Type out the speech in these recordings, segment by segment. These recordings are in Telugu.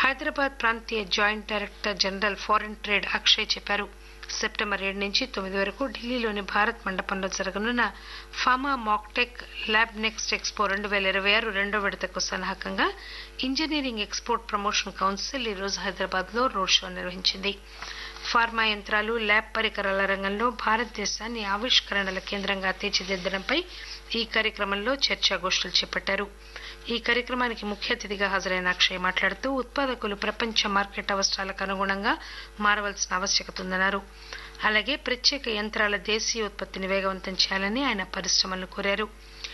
హైదరాబాద్ ప్రాంతీయ joint director general foreign trade Akshay చెప్పారు సెప్టెంబర్ ఏడు నుంచి తొమ్మిది వరకు ఢిల్లీలోని భారత్ మండపంలో జరగనున్న pharma mactech lab next expo రెండు వేల ఇరవై ఆరు రెండో విడతకు సన్నాహకంగా ఇంజనీరింగ్ ఎక్స్పోర్ట్ ప్రమోషన్ కౌన్సిల్ ఈరోజు హైదరాబాద్లో రోడ్ షో నిర్వహించింది ఫార్మా యంత్రాలు ల్యాబ్ పరికరాల రంగంలో భారతదేశాన్ని ఆవిష్కరణల కేంద్రంగా తీర్చిదిద్దడంపై ఈ కార్యక్రమంలో చర్చాగోష్ఠులు చేపట్టారు ఈ కార్యక్రమానికి ముఖ్య అతిథిగా హాజరైన అక్షయ్ మాట్లాడుతూ ఉత్పాదకులు ప్రపంచ మార్కెట్ అవసరాలకు అనుగుణంగా మారవలసిన ఆవశ్యకత ఉందన్నారు అలాగే ప్రత్యేక యంత్రాల దేశీయ ఉత్పత్తిని వేగవంతం చేయాలని ఆయన పరిశ్రమలను కోరారు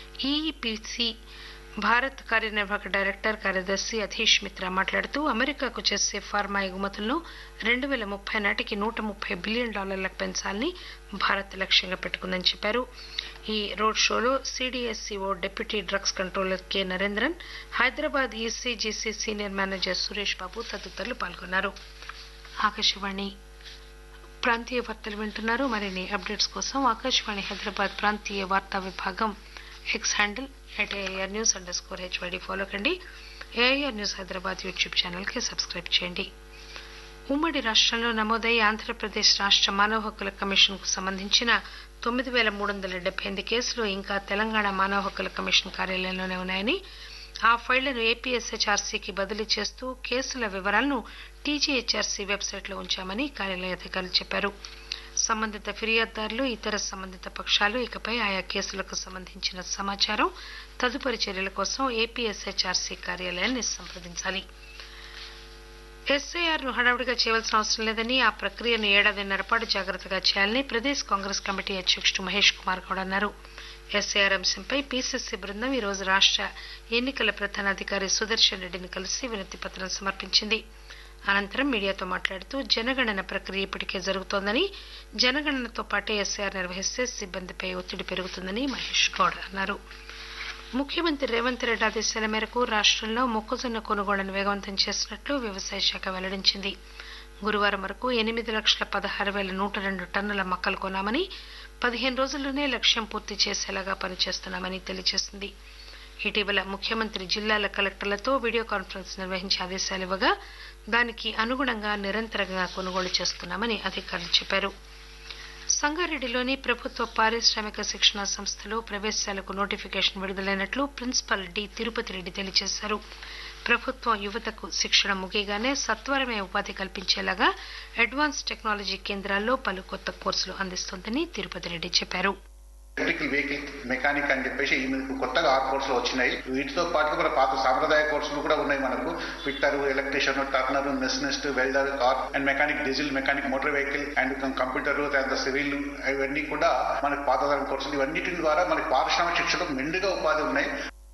ఈఈపిసి భారత్ కార్యనిర్వాహక డైరెక్టర్ కార్యదర్శి అధీష్ మిత్రా మాట్లాడుతూ అమెరికాకు చేసే ఫార్మా ఎగుమతులను రెండు వేల ముప్పై నాటికి నూట ముప్పై బిలియన్ డాలర్లకు పెంచాలని భారత్ లక్ష్యంగా పెట్టుకుందని చెప్పారు ఈ రోడ్ షోలో CDSCO deputy drugs controller K Narendran Hyderabad ECGC senior manager Suresh Babu తదితరులు పాల్గొన్నారు ఆకాశవాణి ప్రాంతీయ వార్తలు వింటున్నారు మరిన్ని అప్డేట్స్ కోసం ఆకాశవాణి హైదరాబాద్ ప్రాంతీయ వార్తా విభాగం X handle at AR news underscore HYD follow కండి ఏఆర్ న్యూస్ హైదరాబాద్ యూట్యూబ్ ఛానల్కి సబ్స్క్రైబ్ చేయండి ఉమ్మడి రాష్ట్రంలో నమోదై ఆంధ్రప్రదేశ్ రాష్ట్ర మానవ హక్కుల కమిషన్కు సంబంధించిన తొమ్మిది వేల మూడు వందల డెబ్బై ఎనిమిది కేసులు ఇంకా తెలంగాణ మానవ హక్కుల కమిషన్ కార్యాలయంలోనే ఉన్నాయని ఆ ఫైళ్లను ఏపీఎస్హెచ్ఆర్సీకి బదిలీ చేస్తూ కేసుల వివరాలను టీజీహెచ్ఆర్సీ వెబ్సైట్లో ఉంచామని కార్యాలయ అధికారులు చెప్పారు సంబంధిత ఫిర్యాదుదారులు ఇతర సంబంధిత పక్షాలు ఇకపై ఆయా కేసులకు సంబంధించిన సమాచారం తదుపరి చర్యల కోసం ఏపీఎస్హెచ్ఆర్సీ కార్యాలయాన్ని సంప్రదించాలి ఎస్ఐఆర్ ను హడావుడిగా చేయవలసిన అవసరం లేదని ఆ ప్రక్రియను ఏడాదిన్నర పాటు జాగ్రత్తగా చేయాలని ప్రదేశ్ కాంగ్రెస్ కమిటీ అధ్యక్షుడు మహేష్ కుమార్ గౌడ్ అన్నారు ఎస్ఐఆర్ అంశంపై పీసీసీ బృందం ఈరోజు రాష్ట ఎన్నికల ప్రధానాధికారి సుదర్శన్ రెడ్డిని కలిసి వినతి పత్రం సమర్పించింది అనంతరం మీడియాతో మాట్లాడుతూ జనగణన ప్రక్రియ ఇప్పటికే జరుగుతోందని జనగణనతో పాటే ఎస్ఐఆర్ నిర్వహిస్తే సిబ్బందిపై ఒత్తిడి పెరుగుతుందని మహేష్ గౌడ్ అన్నారు ముఖ్యమంత్రి రేవంత్ రెడ్డి ఆదేశాల మేరకు రాష్టంలో మొక్కజొన్న కొనుగోళ్లను వేగవంతం చేసినట్లు వ్యవసాయ శాఖ వెల్లడించింది గురువారం వరకు ఎనిమిది లక్షల పదహారు వేల నూట రెండు టన్నుల మొక్కలు కొన్నామని పదిహేను రోజుల్లోనే లక్ష్యం పూర్తి చేసేలాగా పనిచేస్తున్నామని తెలియజేసింది ఇటీవల ముఖ్యమంత్రి జిల్లాల కలెక్టర్లతో వీడియో కాన్ఫరెన్స్ నిర్వహించి ఆదేశాలు ఇవ్వగా దానికి అనుగుణంగా నిరంతరంగా కొనుగోలు చేస్తున్నామని అధికారులు చెప్పారు సంగారెడ్డిలోని ప్రభుత్వ పారిశ్రామిక శిక్షణ సంస్థలో ప్రవేశాలకు నోటిఫికేషన్ విడుదలైనట్లు ప్రిన్సిపల్ డి తిరుపతి రెడ్డి తెలియజేశారు ప్రభుత్వం యువతకు శిక్షణ ముగియగానే సత్వరమే ఉపాధి కల్పించేలాగా అడ్వాన్స్ టెక్నాలజీ కేంద్రాల్లో పలు కొత్త కోర్సులు అందిస్తోందని తిరుపతి రెడ్డి చెప్పారు ఎలక్ట్రికల్ వెహికల్ మెకానిక్ అని చెప్పేసి ఈ మనకు కొత్తగా ఆరు కోర్సులు వచ్చినాయి వీటితో పాటు మన పాత సాంప్రదాయ కోర్సులు కూడా ఉన్నాయి మనకు fitter electrician turner machinist welder car and mechanic diesel mechanic motor vehicle and computer and civil ఇవన్నీ కూడా మనకు పాతతరం కోర్సులు ఇవన్నిటి ద్వారా మనకి పారిశ్రామిక శిక్షణకు మెండుగా ఉపాధి ఉన్నాయి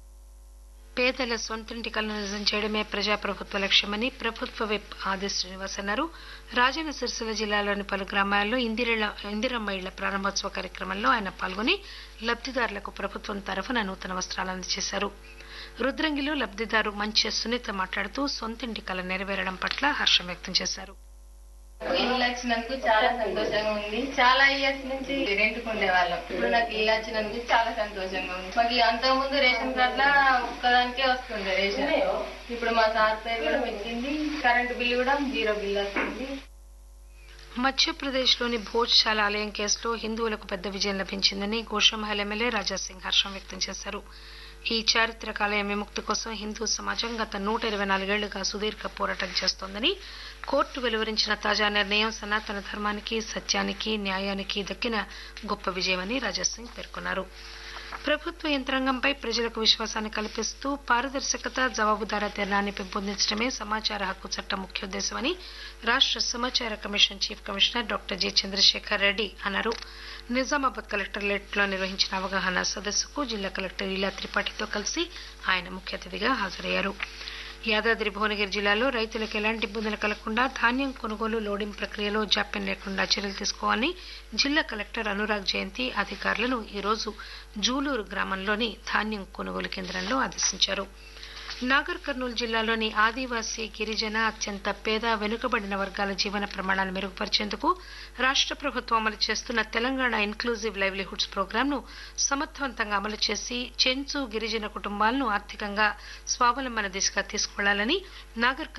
పేదల సొంతింటి కలను నిజం చేయడమే ప్రజాప్రభుత్వ లక్ష్యమని ప్రభుత్వ విప్ ఆది శ్రీనివాస్ అన్నారు రాజన్న సిరిసిల్ల జిల్లాలోని పలు గ్రామాల్లో ఇందిరల ఇందిరమ్మ ఇళ్ల ప్రారంభోత్సవ కార్యక్రమంలో ఆయన పాల్గొని లబ్దిదారులకు ప్రభుత్వం తరఫున నూతన వస్త్రాలు అందజేశారు రుద్రంగిలో లబ్దిదారు మంచి సునీత మాట్లాడుతూ సొంతింటి కల నెరవేరడం పట్ల హర్షం వ్యక్తం చేశారు ఇల్లు వచ్చినందుకు చాలా సంతోషంగా ఉంది చాలా ఇయర్స్ నుంచి రెంట్ ఉండేవాళ్ళం ఇప్పుడు నాకు ఇల్లు వచ్చినందుకు చాలా సంతోషంగా ఉంది మాకు అంతకు ముందు రేషన్ కార్డుల ఒక్కదానికే వస్తుంది రేషన్ ఇప్పుడు మా సార్ పేరు కూడా పెట్టింది కరెంటు బిల్లు కూడా జీరో బిల్ వస్తుంది మధ్యప్రదేశ్లోని భోజ్శాల ఆలయం కేసులో హిందువులకు పెద్ద విజయం లభించిందని గోషమహల్ ఎమ్మెల్యే రాజాసింగ్ హర్షం వ్యక్తం చేశారు ఈ చారిత్రక ఆలయం విముక్తి కోసం హిందూ సమాజం గత నూట ఇరవై నాలుగేళ్లుగా సుదీర్ఘ పోరాటం చేస్తోందని కోర్టు వెలువరించిన తాజా నిర్ణయం సనాతన ధర్మానికి సత్యానికి న్యాయానికి దక్కిన గొప్ప విజయమని రాజాసింగ్ పేర్కొన్నారు ప్రభుత్వ యంత్రాంగంపై ప్రజలకు విశ్వాసాన్ని కల్పిస్తూ పారదర్శకత జవాబుదారీతనాన్ని పెంపొందించడమే సమాచార హక్కు చట్టం ముఖ్యోద్దేశమని రాష్ట సమాచార commission chief commissioner doctor J Chandrasekhar Reddy అన్నారు నిజామాబాద్ కలెక్టరేట్లో నిర్వహించిన అవగాహన సదస్సుకు జిల్లా కలెక్టర్ ఇలా త్రిపాఠితో కలిసి ఆయన ముఖ్య అతిథిగా హాజరయ్యారు యాదాద్రి భువనగిరి జిల్లాలో రైతులకు ఎలాంటి ఇబ్బందులు కలగకుండా ధాన్యం కొనుగోలు లోడింగ్ ప్రక్రియలో జాప్యం లేకుండా చర్యలు తీసుకోవాలని జిల్లా కలెక్టర్ అనురాగ్ జయంతి అధికారులను ఈరోజు జూలూరు గ్రామంలోని ధాన్యం కొనుగోలు కేంద్రంలో ఆదేశించారు నాగర్ కర్నూలు జిల్లాలోని ఆదివాసీ గిరిజన అత్యంత పేద వెనుకబడిన వర్గాల జీవన ప్రమాణాలు మెరుగుపరిచేందుకు రాష్ట ప్రభుత్వం అమలు చేస్తున్న తెలంగాణ ఇన్క్లూజివ్ లైవ్లీహుడ్స్ ప్రోగ్రాంను సమర్థవంతంగా అమలు చేసి చెంచు గిరిజన కుటుంబాలను ఆర్థికంగా స్వావలంబన దిశగా తీసుకువెళ్లాలని నాగర్